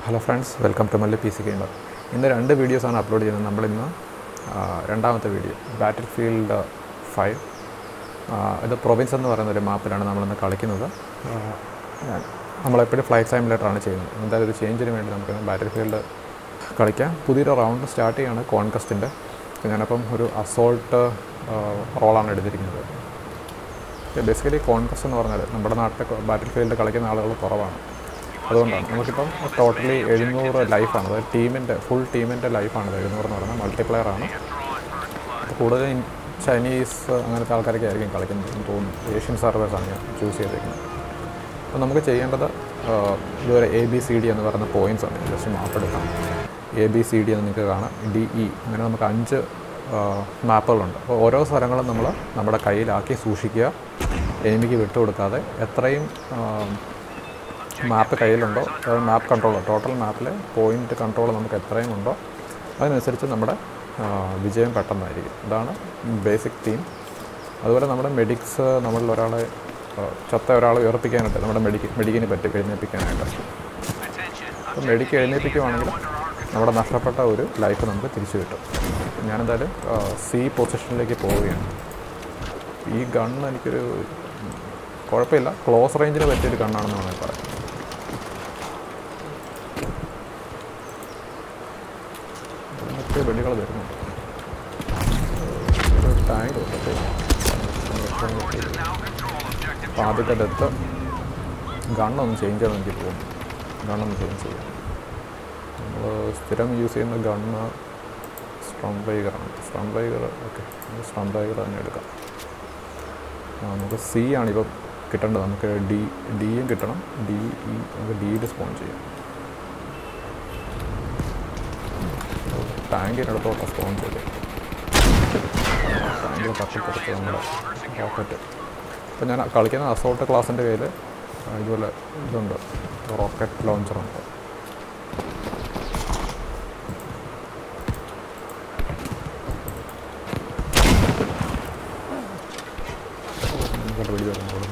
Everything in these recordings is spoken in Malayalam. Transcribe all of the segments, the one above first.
Hello friends welcome to Malli P C gamer ഇന്ന് രണ്ട് വീഡിയോസാണ് അപ്ലോഡ് ചെയ്യുന്നത് നമ്മളിന്ന് ആ, രണ്ടാമത്തെ വീഡിയോ ബാറ്റിൽ ഫീൽഡ് ഫൈവ് ഇത് പ്രൊവിൻസ് എന്ന് പറയുന്ന ഒരു മാപ്പിലാണ് നമ്മളിന്ന് കളിക്കുന്നത് ആ, ഞാൻ- നമ്മളെപ്പോഴും ഫ്ലൈറ്റ് സിമുലേറ്ററാണ് ചെയ്യുന്നത് എന്തായാലും ഒരു ചേഞ്ചിന് വേണ്ടി നമുക്ക് ബാറ്റിൽ ഫീൽഡ് കളിക്കാം പുതിയൊരു റൗണ്ട് സ്റ്റാർട്ട് ചെയ്യാണ് കോൺകസ്റ്റിൻ്റെ ഞാനപ്പം ഒരു അസോൾട്ട് റോളാണ് എടുത്തിരിക്കുന്നത് ബേസിക്കലി കോൺഗ്രസ് എന്ന് പറഞ്ഞാൽ നമ്മുടെ നാട്ടിലെ ബാറ്റിൽ ഫീൽഡ് കളിക്കുന്ന ആളുകൾ കുറവാണ് അതുകൊണ്ടാണ് നമുക്കിപ്പം ടോട്ടലി എഴുന്നൂറ് ലൈഫാണ് അതായത് ടീമിൻ്റെ ഫുൾ ടീമിൻ്റെ ലൈഫാണ് എഴുന്നൂറ് എന്ന് പറയുന്നത് മൾട്ടിപ്ലെയർ ആണ് കൂടുതലും ചൈനീസ് അങ്ങനത്തെ ആൾക്കാരൊക്കെ ആയിരിക്കും കളിക്കുന്നത് എന്ന് തോന്നുന്നു ഏഷ്യൻ സർവേഴ്സാണ് ഞാൻ ചൂസ് ചെയ്തേക്കുന്നത് അപ്പോൾ നമുക്ക് ചെയ്യേണ്ടത് ആ, ഇതുവരെ എ ബി സി ഡി എന്ന് പറയുന്ന പോയിൻറ്റ്സ് ആണ് ജസ്റ്റ് മാപ്പ് എടുക്കാം എ ബി സി ഡി എന്ന് നിങ്ങൾക്ക് കാണാം ഡി ഇ അങ്ങനെ നമുക്ക് അഞ്ച് മാപ്പുകളുണ്ട് അപ്പോൾ ഓരോ സ്ഥലങ്ങളും നമ്മൾ നമ്മുടെ കയ്യിലാക്കി സൂക്ഷിക്കുക എനിമിക്ക് വിട്ടുകൊടുക്കാതെ എത്രയും മാപ്പ് കയ്യിലുണ്ടോ അതായത് മാപ്പ് കൺട്രോൾ ടോട്ടൽ മാപ്പിൽ പോയിൻ്റ് കൺട്രോൾ നമുക്ക് എത്രയും ഉണ്ടോ അതിനനുസരിച്ച് നമ്മുടെ ആ, വിജയം പെട്ടെന്നായിരിക്കും ഇതാണ് ബേസിക് തീം അതുപോലെ നമ്മുടെ മെഡിക്സ് നമ്മളിൽ ഒരാളെ ആ, ചത്ത ഒരാളെ ഉയർപ്പിക്കാനായിട്ട് നമ്മുടെ മെഡിക്ക് മെഡിക്കിനെ പറ്റി എഴുന്നേൽപ്പിക്കാനായിട്ട് അപ്പോൾ മെഡിക്ക് എഴുന്നേൽപ്പിക്കുവാണെങ്കിൽ നമ്മുടെ നഷ്ടപ്പെട്ട ഒരു ലൈഫ് നമുക്ക് തിരിച്ചു കിട്ടും ഞാനെന്തായാലും സി പൊസിഷനിലേക്ക് പോവുകയാണ് ഈ ഗണ്ണ് എനിക്കൊരു ഉം, കുഴപ്പമില്ല ക്ലോസ് റേഞ്ചിന് പറ്റിയൊരു ഗണ്ണാണെന്ന് വേണമെങ്കിൽ പറയാം മറ്റേ വെടികൾ വരുന്നുണ്ട് ഒരു ടാങ്ക് ഉണ്ട് അപ്പോൾ ആദ്യത്തെ ഡെത്ത് ഗണ്ണൊന്ന് ചേഞ്ച് ചെയ്യണം എനിക്ക് തോന്നുന്നു ഗണ്ണൊന്ന് ചേഞ്ച് ചെയ്യാം നമ്മൾ സ്ഥിരം യൂസ് ചെയ്യുന്ന ഗണ്ണ് സ്ട്രം ബൈഗറാണ് സ്ട്രം ബൈഗർ ഓക്കെ സ്ട്രം ബൈഗർ തന്നെ എടുക്കാം ആ, നമുക്ക് സി ആണ് ഇപ്പോൾ കിട്ടേണ്ടത് നമുക്ക് ഡി ഡിയും കിട്ടണം ഡി ഇ നമുക്ക് ഡിയിൽ സ്പോൺ ചെയ്യാം ടാങ്കിനടുത്തോട്ട് സ്പോൺ ചെയ്ത് ടാങ്കിൽ തട്ടിപ്പുറത്ത് നമ്മുടെ റോക്കറ്റ് ഇപ്പം ഞാൻ കളിക്കുന്ന അസോൾട്ട് ക്ലാസ്സിൻ്റെ കയ്യിൽ ഇതുപോലെ ഇതുണ്ട് റോക്കറ്റ് ലോഞ്ചറുണ്ട് ഇങ്ങോട്ട് വെടി വരുമ്പോൾ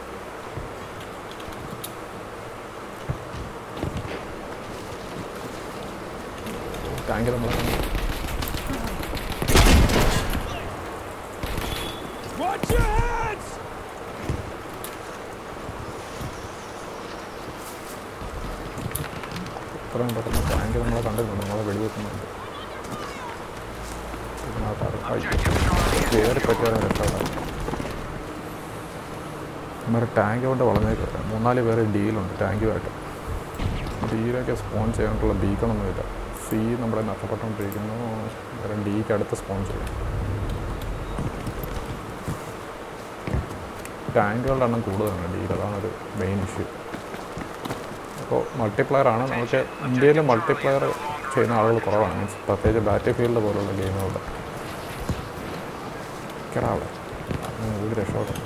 ടാങ്കിൽ നമ്മൾ Watch your heads! ഇത്രയും പെട്ടെന്ന് ടാങ്ക് നമ്മളെ കണ്ടിട്ടുണ്ട് നമ്മളെ വെടിവെക്കുന്നുണ്ട് കയറി പറ്റിയാലും രക്ഷപ്പെടാം നമ്മുടെ ടാങ്ക് കൊണ്ട് വളർന്നേക്ക് മൂന്നാല് പേര് ഡീലുണ്ട് ടാങ്കുമായിട്ട് ഡീലൊക്കെ സ്പോൺ ചെയ്യാനുള്ള ബീക്കണമൊന്നുമില്ല സി നമ്മുടെ നഷ്ടപ്പെട്ടുകൊണ്ടിരിക്കുന്നു വേറെ ഡിക്ക് അടുത്ത് സ്പോൺ ചെയ്യും ടാങ്കുകളുടെ എണ്ണം കൂടുതലാണ് ഡീൽ അതാണൊരു മെയിൻ ഇഷ്യൂ അപ്പോൾ മൾട്ടിപ്ലെയർ ആണ് നമുക്ക് ഇന്ത്യയിൽ മൾട്ടിപ്ലെയർ ചെയ്യുന്ന ആളുകൾ കുറവാണ് മീൻസ് പ്രത്യേകിച്ച് ബാറ്റ് ഫീൽഡ് പോലുള്ള ഗെയിമുകളുടെ കിടാവിടെ ഒരു രക്ഷപ്പെടും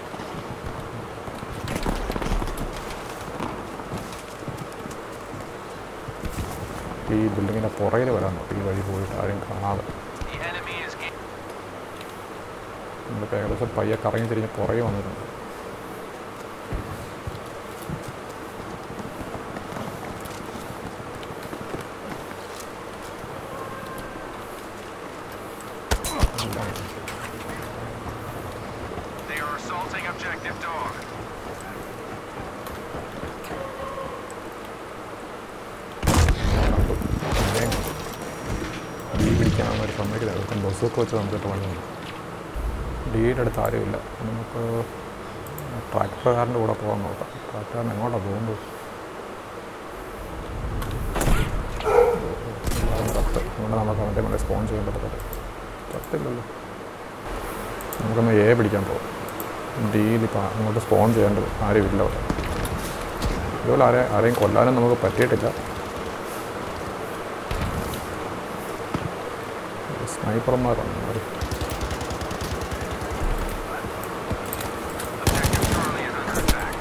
ഈ ബിൽഡിങ്ങിൻ്റെ പുറകിൽ വരാൻ നോക്കി ഈ വഴി പോയിട്ട് ആരും കാണാതെ The enemy is ga- നമ്മളിപ്പോൾ ഏകദേശം പയ്യെ കറങ്ങി തിരിഞ്ഞ് പുറകെ വന്നിട്ടുണ്ട് They are assaulting objective dog. D പിടിക്കാൻ ഒരു സമ്മതിക്കില്ല അതൊക്കെ ബസ്സൊക്കെ വെച്ച് നമുക്കിട്ട് പണിയുണ്ട് ഡിയുടെ അടുത്ത് ആരുമില്ല നമുക്ക് ട്രാക്ടറുകാരൻ്റെ കൂടെ പോകാൻ നോക്കാം ട്രാക്ടറുകാരൻ എങ്ങോട്ടാണ് പോകുന്നത് കത്ത് അതുകൊണ്ട് നമുക്ക് അവൻ്റെ മേലെ സ്പോൺ ചെയ്യാൻ പറ്റത്തില്ല കത്തില്ലല്ലോ നമുക്കൊന്ന് എ പിടിക്കാൻ പോകാം ഡിയിൽ ഇപ്പം അങ്ങോട്ട് സ്പോൺ ചെയ്യേണ്ടത് ആരുമില്ല അവിടെ ഇതുപോലെ ആരെ ആരെയും കൊല്ലാനും നമുക്ക് പറ്റിയിട്ടില്ല സ്നൈപ്പർമാരാണ് അവർ Objective Charlie is under attack.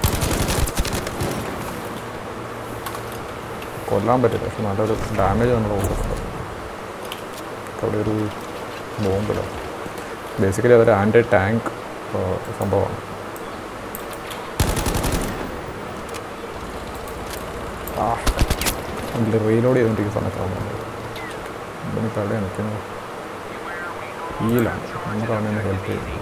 കൊല്ലാൻ പറ്റില്ല പക്ഷെ നല്ലൊരു ഡാമേജ് നമ്മൾ കൊടുക്കുന്നുണ്ട് അവിടെ ഒരു ബോംബിലോ ബേസിക്കലി അതൊരു ആൻറ്റി ടാങ്ക് സംഭവമാണ് ആ എങ്കിൽ റീലോഡ് ചെയ്തുകൊണ്ടിരിക്കുന്ന സമയത്താണ് നമ്മളിപ്പോൾ എവിടെയാണ് നിൽക്കുന്നത് ഈയിലാണ് നമുക്ക് അവനെ ഒന്ന് ഹെൽപ്പ് ചെയ്യും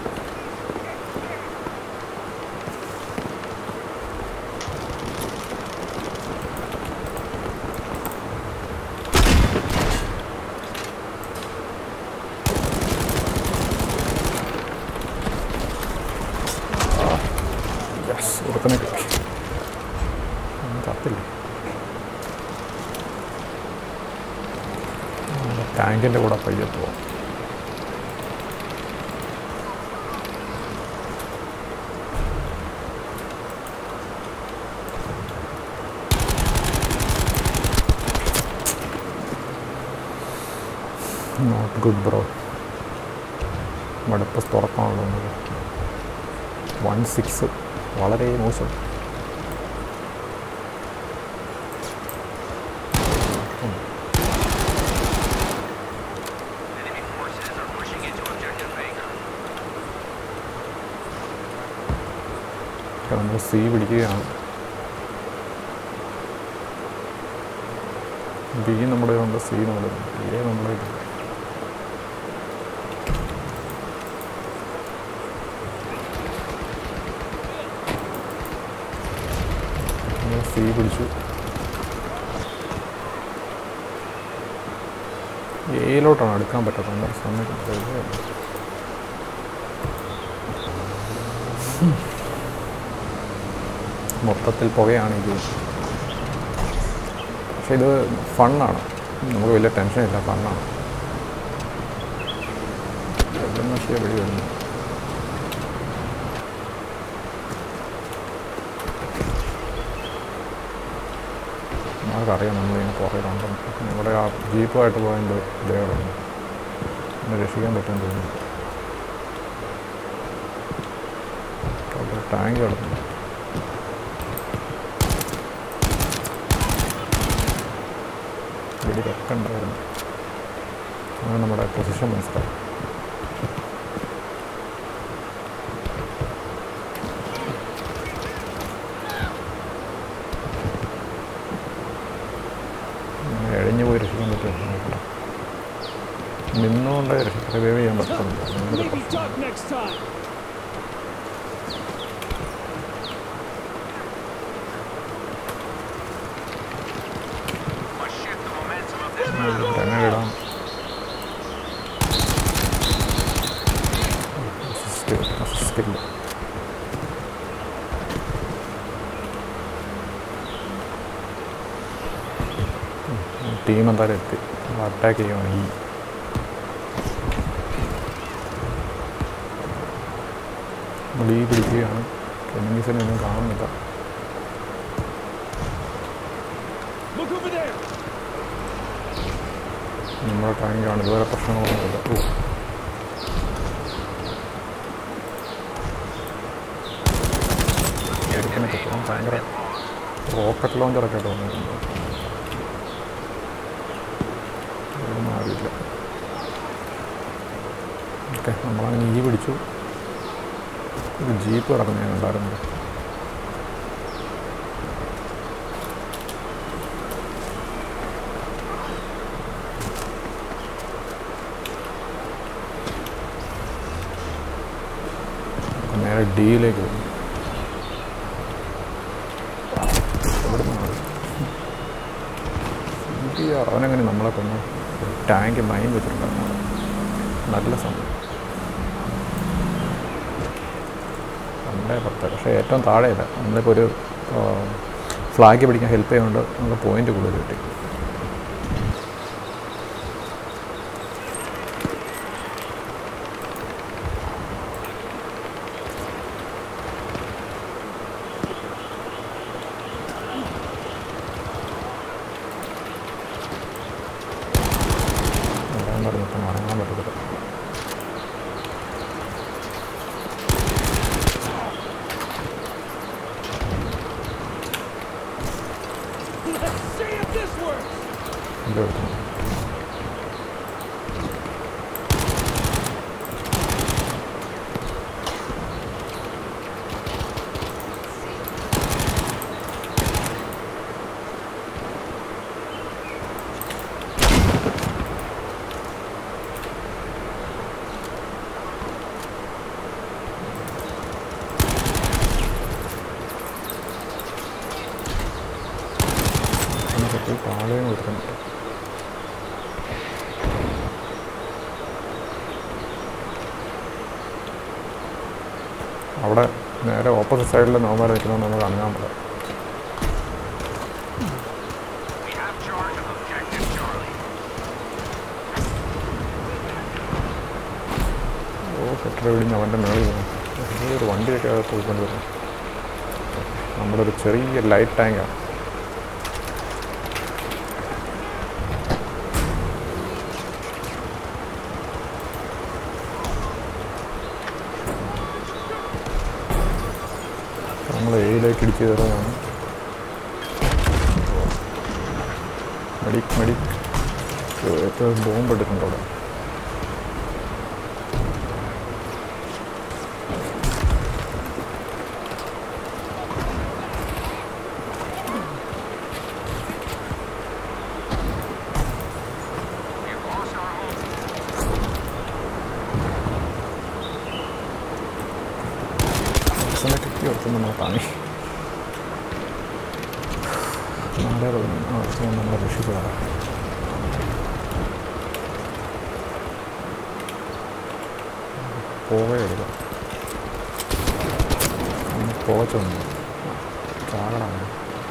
യെസ് ഒരുത്തനെ കിട്ടി അവൻ ചത്തില്ലേ ടാങ്കിൻ്റെ കൂടെ പയ്യെ പോവാം നോട്ട് ഗുഡ് ബ്രോ മടുപ്പസ് തുറക്കാണല്ലോ വൺ സിക്സ് വളരെ മോശം Enemy forces are pushing into objective Baker. ഒക്കെ നമ്മൾ സി പിടിക്കുകയാണ് ബി നമ്മുടെ ഉണ്ട് സി നമ്മുടെ എ നമ്മുടെ ഇതില്ല. നമ്മൾ സി പിടിച്ചു എയിലോട്ടാണ് അടുക്കാൻ പറ്റാത്തത് അന്നേരം സമയത്ത് മൊത്തത്തിൽ പുകയാണ് ഇത് പക്ഷെ ഇത് ഫണ്ണാണ് നമുക്ക് വലിയ ടെൻഷനില്ല ഫണ്ണാണ് എവിടെ നോക്കിയാൽ വെടി വരുന്നു നമുക്കറിയാം നമ്മളിങ്ങനെ പുറകിലുണ്ടെന്ന് നമ്മുടെ ആ ജീപ്പുമായിട്ട് പോയത് ഇതേടെ എന്നെ രക്ഷിക്കാൻ പറ്റുമെന്ന് തോന്നുന്നു അവിടെ ടാങ്ക് കിടന്നു വെടി വെക്കണ്ടായിരുന്നു അങ്ങനെ നമ്മുടെ പൊസിഷൻ മനസ്സിലായി അങ്ങനെ എഴഞ്ഞു പോയി രക്ഷിക്കാൻ പറ്റുമോ നോക്കട്ടെ നിന്നുകൊണ്ട് റിവൈവ് ചെയ്യാൻ പറ്റുന്നുണ്ട് അങ്ങനെ Maybe duck next time. Must shift the momentum of this തന്നെ ഇടാം അസിസ്റ്റ് അസിസ്റ്റ് ഇല്ല ടീം എന്തായാലും എത്തി അറ്റാക്ക് ചെയ്യുവാണ് ഈ നമ്മൾ ഈ പിടിക്കുകയാണ് എനിമീസിനെ ഒന്നും കാണുന്നില്ല Look over there. നമ്മുടെ ടാങ്കാണ് ഇതുവരെ പ്രശ്നങ്ങളൊന്നുമില്ല ഓ എടുക്കാൻ പറ്റും ഭയങ്കര റോക്കറ്റ് ലോഞ്ചറൊക്കെ ആയിട്ട് വന്നിട്ടുണ്ട് ഇവിടുന്ന് ആരുമില്ല ഓക്കെ നമ്മളങ്ങനെ ഈ പിടിച്ചു ഒരു ജീപ്പ് കിടക്കുന്ന ഞാൻ ഉണ്ടായിരുന്നു നമുക്ക് നേരെ ഡിയിലേക്ക് പോകും ഇവിടെ അവനങ്ങനെ നമ്മളെ കൊന്നു ഒരു ടാങ്ക് മൈൻ വെച്ചിട്ടുണ്ടായിരുന്നു അവിടെ. നല്ല സമയം രണ്ടേ പത്ത് പക്ഷേ ഏറ്റവും താഴെയില്ല നമ്മളിപ്പോൾ ഒരു ഫ്ലാഗ് പിടിക്കാൻ ഹെൽപ്പ് ചെയ്യുന്നുണ്ട് നമുക്ക് പോയിന്റ് കൂടുതൽ കിട്ടി എല്ലാം പറഞ്ഞിട്ട് മടങ്ങാൻ പറ്റത്തില്ല Let's see if this works. ഇത് എടുക്കണം ഈ താഴെയും കൊടുക്കുന്നുണ്ട് അവിടെ നേരെ ഓപ്പോസിറ്റ് സൈഡിൽ നോമാർ നിൽക്കുന്നത് നമ്മൾ കാണാൻ പറ്റും We have charge of objective Charlie. ഓ കെട്ടറ വിടിഞ്ഞ് അവൻ്റെ മേളിൽ പോകും ഒരു വണ്ടിയൊക്കെ അത് പോയിക്കൊണ്ട് വരും നമ്മുടെ ഒരു ചെറിയ ലൈറ്റ് ടാങ്കാണ് നമ്മൾ എയിലേക്ക് ഇടിച്ച് കയറുന്നതാണ് മെഡിക് മെഡിക് ഏറ്റവും ബോംബ് എടുക്കുന്നുണ്ട് അവിടെ We've lost our home. ബസ്സിനെ കിട്ടി ഒട്ടും നമ്മളെ താങ്ങി നാളെ ആ അച്ഛൻ നമ്മളെ രക്ഷിച്ചതാണ് പോവുകയെടുക്കാം പോച്ചൊന്നു ചാകടാണ്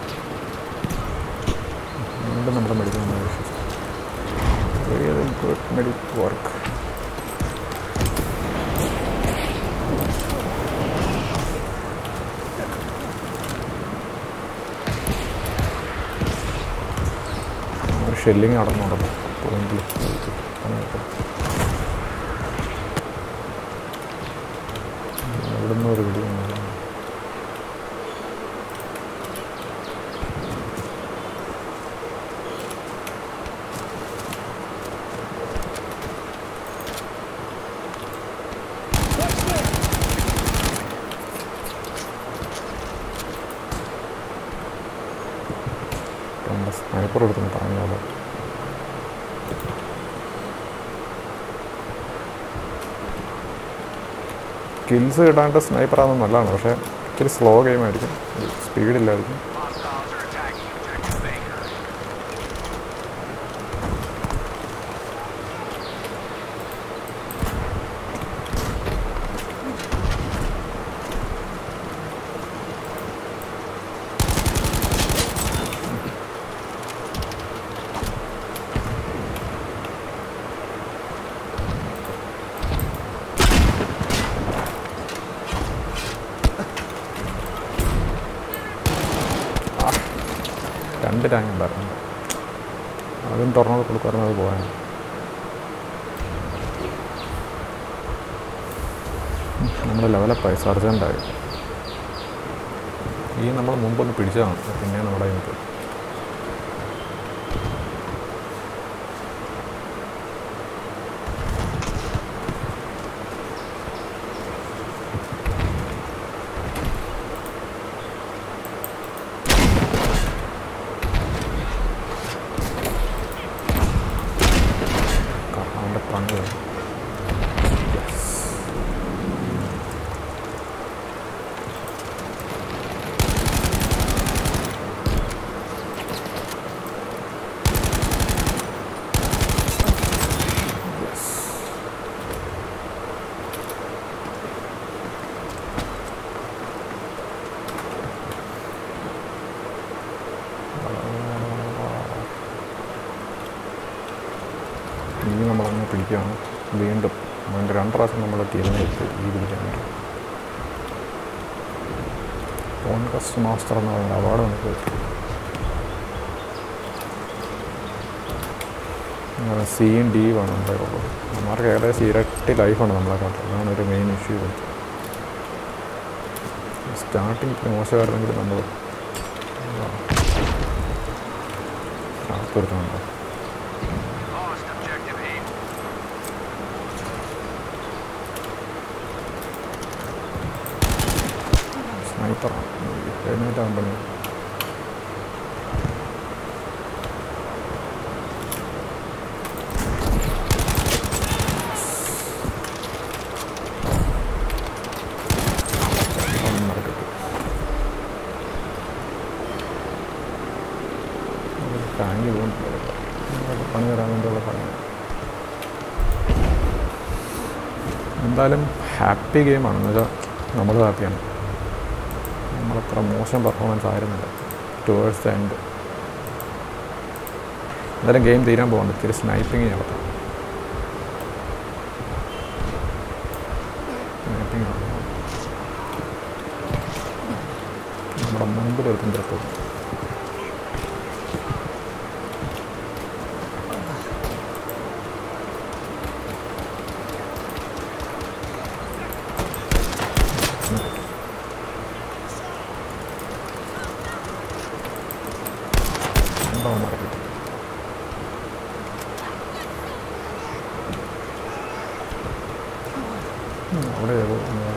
വീണ്ടും നമ്മുടെ മെഡിക്കൽ നമ്മൾ രക്ഷിച്ചു വെരി ഗുഡ് മെഡിക് വർക്ക് ഒരു ഷെല്ലിങ് നടന്നുണ്ടല്ലോ പോയിന്റിൽ ഇവിടുന്ന് ഒരു വീഡിയോ Watch this! നമ്മുടെ സ്നൈപ്പർ എടുത്തു താങ്ങിയാലോ കിൽസ് കിട്ടാണ്ട് സ്നൈപ്പറാകുന്നത് നല്ലതാണ് പക്ഷേ ഇച്ചിരി സ്ലോ ഗെയിം ആയിരിക്കും സ്പീഡില്ലായിരിക്കും Hostiles are attacking objective Baker. രണ്ട് ടാങ്ക് ഉണ്ടായിരുന്നു അതും തുറന്നത് കൊടുക്കുമായിരുന്നു അത് പോകാൻ നമ്മുടെ ലെവലപ്പായി സർജൻ്റായി ഈ നമ്മൾ മുമ്പൊന്ന് പിടിച്ചതാണ് പിന്നെ നമ്മുടെ കയ്യിൽ നിന്ന് പോയി. കാരണം അവൻ്റെ പങ്ക് ഇനി നമ്മളങ്ങനെ പിടിക്കുകയാണ് വീണ്ടും അവൻ്റെ രണ്ട് പ്രാവശ്യം നമ്മുടെ ടീമിനെ എത്തി ഈ പിടിക്കാൻ വേണ്ടി കോൺകസ്റ്റ് മാസ്റ്റർ എന്ന് പറയുന്ന അവാർഡ് നമുക്ക് കിട്ടി സിയും ഡി വേണം നമ്മുടെ ഉള്ളത് നമ്മൾക്ക് ഏകദേശം ഇരട്ടി ലൈഫാണ് നമ്മളെ കാട്ടുന്നത് അതാണ് ഒരു മെയിൻ ഇഷ്യൂ സ്റ്റാർട്ടിങ് ഇപ്പം മോശമായിരുന്നെങ്കിൽ നമ്മൾ കാത്തിരുത്തുന്നുണ്ടോ Lost objective A. സ്നൈപ്പറാണ് എഴുന്നേറ്റ് കമ്പനി ടാങ്ക് പോകുന്നില്ല പണി തരാൻ വേണ്ടിയുള്ള പണിയാണ് എന്തായാലും ഹാപ്പി ഗെയിമാണ് എന്ന് വെച്ചാൽ നമ്മൾ ഹാപ്പിയാണ് നമ്മളത്ര മോശം പെർഫോമൻസ് ആയിരുന്നില്ല ടുവേഴ്സ് ദ എൻഡ് എന്തായാലും ഗെയിം തീരാൻ പോകുന്നുണ്ട് ഇത്തിരി സ്നൈപ്പിങ് നടത്താം സ്നൈപ്പിങ് നമ്മുടെ മുമ്പിൽ ഒരു പിന്തുടർത്തു എന്താ മാറി അവിടെ ഏതോ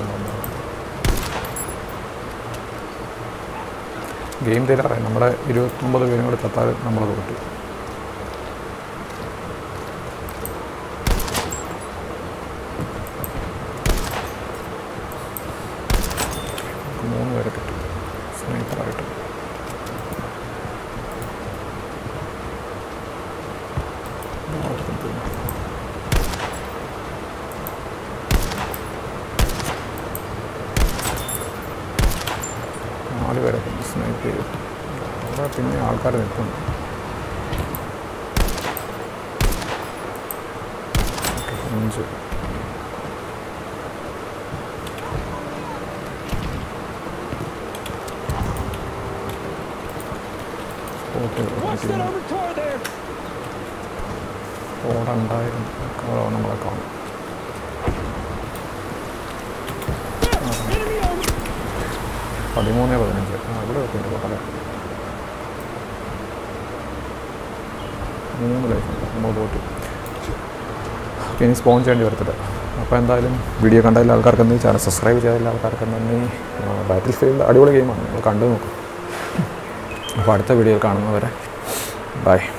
ഗെയിം തീരാറായി നമ്മുടെ ഇരുപത്തൊമ്പത് പേരും കൂടെ ചത്താൽ നമ്മൾ തോറ്റു മൂന്ന് പേരെ കിട്ടും സ്നൈപ്പറായിട്ട് നാല് പേരെ സ്നൈപ്പ് ചെയ്തു അവിടെ പിന്നെ ആൾക്കാർ നിൽക്കുന്നു ഓക്കേ, അഞ്ച് spot Watch that armored car there! ഓടണ്ടായിരുന്നു നമ്മളെ കാണും Enemy armor! പതിമൂന്ന് പതിനഞ്ച് ആ ഇവിടെ വെക്കുന്നുണ്ട് കൊട്ടല മൂന്ന് ലൈഫ് നമ്മൾ തോറ്റു അപ്പോൾ ഇനി സ്പോൺ ചെയ്യേണ്ടി വരത്തില്ല അപ്പോൾ എന്തായാലും വീഡിയോ കണ്ട എല്ലാ ആൾക്കാർക്കും നന്ദി ചാനൽ സബ്സ്ക്രൈബ് ചെയ്ത എല്ലാ ആൾക്കാർക്കും നന്ദി ബാറ്റിൽ ഫീൽഡ് അടിപൊളി ഗെയിമാണ് നിങ്ങൾ കണ്ടു നോക്കും അപ്പോൾ അടുത്ത വീഡിയോയിൽ കാണുന്നവരെ ബൈ